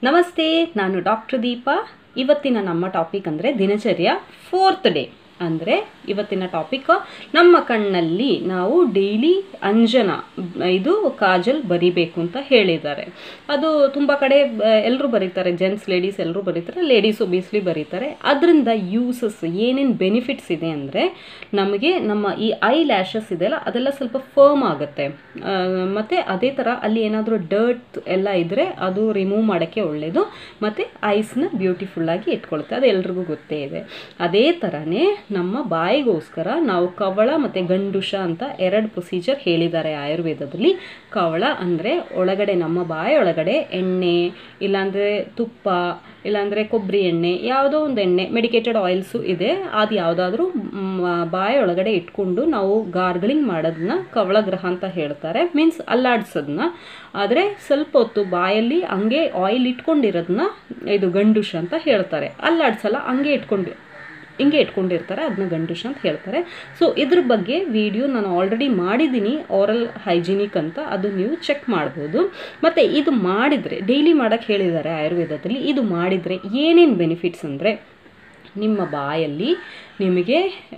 ನಮಸ್ತೆ ನಾನು ಡಾಕ್ಟರ್ ದೀಪಾ ಇವತ್ತಿನ ನಮ್ಮ ಟಾಪಿಕ್ ಅಂದರೆ ದಿನಚರ್ಯ ಫೋರ್ತ್ ಡೇ ಅಂದರೆ ಇವತ್ತಿನ ಟಾಪಿಕ್ ನಮ್ಮ ಕಣ್ಣಲ್ಲಿ ನಾವು ಡೈಲಿ ಅಂಜನ ಇದು ಕಾಜಲ್ ಬರಿಬೇಕು ಅಂತ ಹೇಳಿದ್ದಾರೆ ಅದು ತುಂಬ ಕಡೆ ಎಲ್ಲರೂ ಬರೀತಾರೆ ಜೆಂಟ್ಸ್ ಲೇಡೀಸ್ ಎಲ್ಲರೂ ಬರೀತಾರೆ ಲೇಡೀಸ್ ಒಬಿಯಸ್ಲಿ ಬರೀತಾರೆ ಅದರಿಂದ ಯೂಸಸ್ ಏನೇನು ಬೆನಿಫಿಟ್ಸ್ ಇದೆ ಅಂದರೆ ನಮಗೆ ನಮ್ಮ ಈ ಐ ಲ್ಯಾಶಸ್ ಇದೆಯಲ್ಲ ಅದೆಲ್ಲ ಸ್ವಲ್ಪ ಫರ್ಮ್ ಆಗುತ್ತೆ ಆ, ಮತ್ತೆ ಅದೇ ಥರ ಅಲ್ಲಿ ಏನಾದರೂ ಡರ್ಟ್ ಎಲ್ಲ ಇದ್ದರೆ ಅದು ರಿಮೂವ್ ಮಾಡೋಕ್ಕೆ ಒಳ್ಳೆಯದು ಮತ್ತು ಐಸ್ನ ಬ್ಯೂಟಿಫುಲ್ಲಾಗಿ ಇಟ್ಕೊಳುತ್ತೆ ಅದು ಎಲ್ರಿಗೂ ಗೊತ್ತೇ ಇದೆ ಅದೇ ಥರನೇ ನಮ್ಮ ಬಾಯಿಗೋಸ್ಕರ ನಾವು ಕವಳ ಮತ್ತು ಗಂಡುಷ ಅಂತ ಎರಡು ಪ್ರೊಸೀಜರ್ ಹೇಳಿದ್ದಾರೆ ಆಯುರ್ವೇದದಲ್ಲಿ ಕವಳ ಅಂದರೆ ಒಳಗಡೆ ನಮ್ಮ ಬಾಯಿ ಒಳಗಡೆ ಎಣ್ಣೆ ಇಲ್ಲಾಂದರೆ ತುಪ್ಪ ಇಲ್ಲಾಂದರೆ ಕೊಬ್ಬರಿ ಎಣ್ಣೆ ಯಾವುದೋ ಒಂದು ಎಣ್ಣೆ ಮೆಡಿಕೇಟೆಡ್ ಆಯಿಲ್ಸು ಇದೆ ಅದು ಯಾವುದಾದ್ರೂ ಬಾಯಿ ಒಳಗಡೆ ಇಟ್ಕೊಂಡು ನಾವು ಗಾರ್ಗಲಿಂಗ್ ಮಾಡೋದನ್ನ ಕವಳಗ್ರಹ ಅಂತ ಹೇಳ್ತಾರೆ ಮೀನ್ಸ್ ಅಲ್ಲಾಡ್ಸೋದನ್ನ ಆದರೆ ಸ್ವಲ್ಪ ಹೊತ್ತು ಬಾಯಲ್ಲಿ ಹಂಗೆ ಆಯಿಲ್ ಇಟ್ಕೊಂಡಿರೋದನ್ನ ಇದು ಗಂಡುಷ ಅಂತ ಹೇಳ್ತಾರೆ ಅಲ್ಲಾಡ್ಸಲ್ಲ ಹಂಗೆ ಇಟ್ಕೊಂಡು ಹಿಂಗೆ ಇಟ್ಕೊಂಡಿರ್ತಾರೆ ಅದನ್ನ ಗಂಡುಷ ಅಂತ ಹೇಳ್ತಾರೆ ಸೊ ಇದ್ರ ಬಗ್ಗೆ ವಿಡಿಯೋ ನಾನು ಆಲ್ರೆಡಿ ಮಾಡಿದ್ದೀನಿ ಆರಲ್ ಹೈಜಿನಿಕ್ ಅಂತ ಅದು ನೀವು ಚೆಕ್ ಮಾಡ್ಬೋದು ಮತ್ತು ಇದು ಮಾಡಿದರೆ ಡೈಲಿ ಮಾಡೋಕ್ಕೆ ಹೇಳಿದ್ದಾರೆ ಆಯುರ್ವೇದದಲ್ಲಿ ಇದು ಮಾಡಿದರೆ ಏನೇನು ಬೆನಿಫಿಟ್ಸ್ ಅಂದರೆ ನಿಮ್ಮ ಬಾಯಲ್ಲಿ ನಿಮಗೆ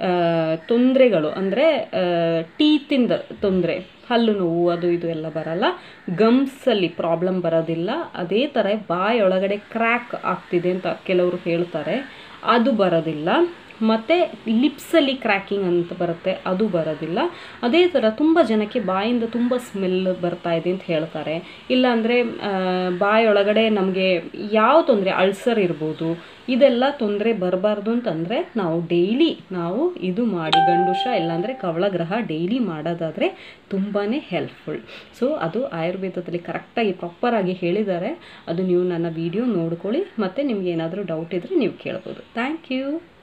ತೊಂದರೆಗಳು ಅಂದರೆ ಟೀತಿಂದ ತೊಂದರೆ ಹಲ್ಲು ನೋವು ಅದು ಇದು ಎಲ್ಲ ಬರಲ್ಲ ಗಮ್ಸಲ್ಲಿ ಪ್ರಾಬ್ಲಮ್ ಬರೋದಿಲ್ಲ ಅದೇ ಥರ ಬಾಯಿ ಒಳಗಡೆ ಕ್ರ್ಯಾಕ್ ಆಗ್ತಿದೆ ಅಂತ ಕೆಲವರು ಹೇಳ್ತಾರೆ ಅದು ಬರೋದಿಲ್ಲ ಮತ್ತು ಲಿಪ್ಸಲ್ಲಿ ಕ್ರ್ಯಾಕಿಂಗ್ ಅಂತ ಬರುತ್ತೆ ಅದು ಬರೋದಿಲ್ಲ ಅದೇ ಥರ ತುಂಬ ಜನಕ್ಕೆ ಬಾಯಿಂದ ತುಂಬ ಸ್ಮೆಲ್ ಬರ್ತಾ ಇದೆ ಅಂತ ಹೇಳ್ತಾರೆ ಇಲ್ಲಾಂದರೆ ಬಾಯಿ ಒಳಗಡೆ ನಮಗೆ ಯಾವ ತೊಂದರೆ ಅಲ್ಸರ್ ಇರ್ಬೋದು ಇದೆಲ್ಲ ತೊಂದರೆ ಬರಬಾರ್ದು ಅಂತಂದರೆ ನಾವು ಡೈಲಿ ನಾವು ಇದು ಮಾಡಿ ಗಂಡುಷ ಇಲ್ಲಾಂದರೆ ಕವಳಗ್ರಹ ಡೈಲಿ ಮಾಡೋದಾದರೆ ತುಂಬಾ ಹೆಲ್ಪ್ಫುಲ್ ಸೊ ಅದು ಆಯುರ್ವೇದದಲ್ಲಿ ಕರೆಕ್ಟಾಗಿ ಪ್ರಾಪರಾಗಿ ಹೇಳಿದ್ದಾರೆ ಅದು ನೀವು ನನ್ನ ವಿಡಿಯೋ ನೋಡ್ಕೊಳ್ಳಿ ಮತ್ತು ನಿಮ್ಗೆ ಏನಾದರೂ ಡೌಟ್ ಇದ್ದರೆ ನೀವು ಕೇಳ್ಬೋದು ಥ್ಯಾಂಕ್ ಯು